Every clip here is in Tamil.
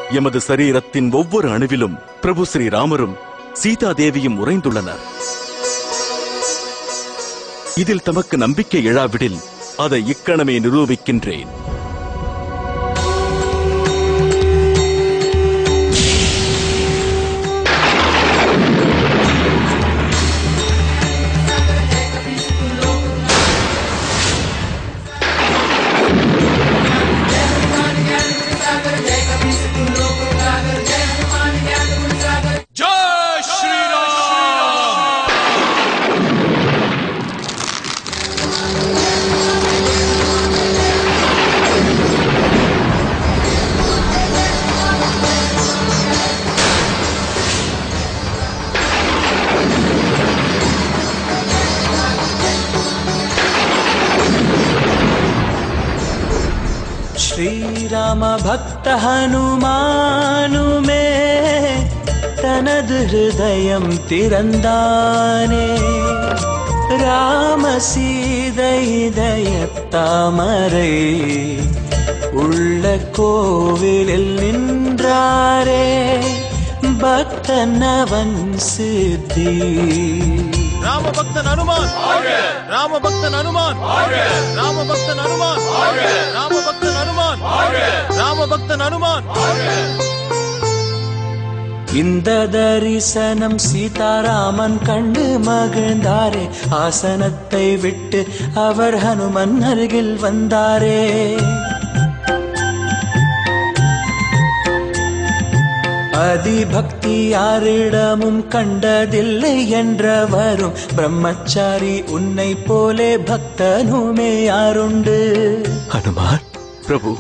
எமது சரீரத்தின் ஒவ்வொரு அணுவிலும் பிரபு ஸ்ரீராமரும் சீதா தேவியும் உறைந்துள்ளனர் இதில் தமக்கு நம்பிக்கை எழாவிடில் அதை இக்கணமே நிரூபிக்கின்றேன் जय श्री राम ಶ್ರೀರಾಮ ಭಕ್ತ ಹನುಮಾನು ಮೇ ತನದು ಹೃದಯಂ திறந்தானே ராம சீதை இதயத்தாமரை உள்ள கோவிலில் நின்றாரே பக்தனவன் சித்தி राम भक्तन हनुमान राम भक्तन हनुमान राम भक्तन हनुमान राम भक्तन हनुमान राम भक्तन हनुमान இந்த தரிசனம் சீதாராமன் கண்டு மகிழ்ந்தாரே ஆசனத்தை விட்டு அவர் ஹனுமன் அருகில் வந்தாரே அதிபக்தி யாரிடமும் கண்டதில்லை என்றவரும் பிரம்மச்சாரி உன்னை போலே பக்தனுமே யாருண்டு ஹனுமான் பிரபு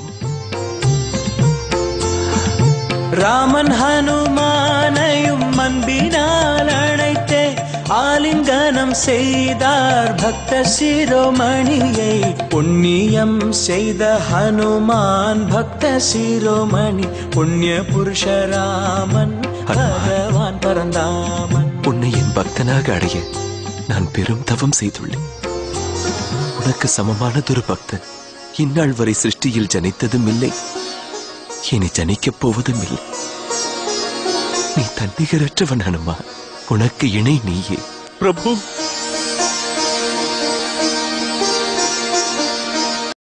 ராமன் ஹனுமானையும் அன்பினால் அழைத்தே ஆலிங்கனம் செய்தார் பக்த சிரோமணியை புண்ணியம் செய்த ஹனுமான் பக்த சிரோமணி புண்ணிய புருஷராமன் பகவான் பரந்தாமன் உன்னை என் பக்தனாக அடைய நான் பெரும் தவம் செய்துள்ளேன் உனக்கு சமமானதொரு பக்தன் இந்நாள் வரை சிருஷ்டியில் ஜனித்ததும் இல்லை இனி ஜனிக்கப் போவதும் இல்லை நீ தன்னிகரற்றவன் ஹனுமா உனக்கு இணை நீயே பிரபு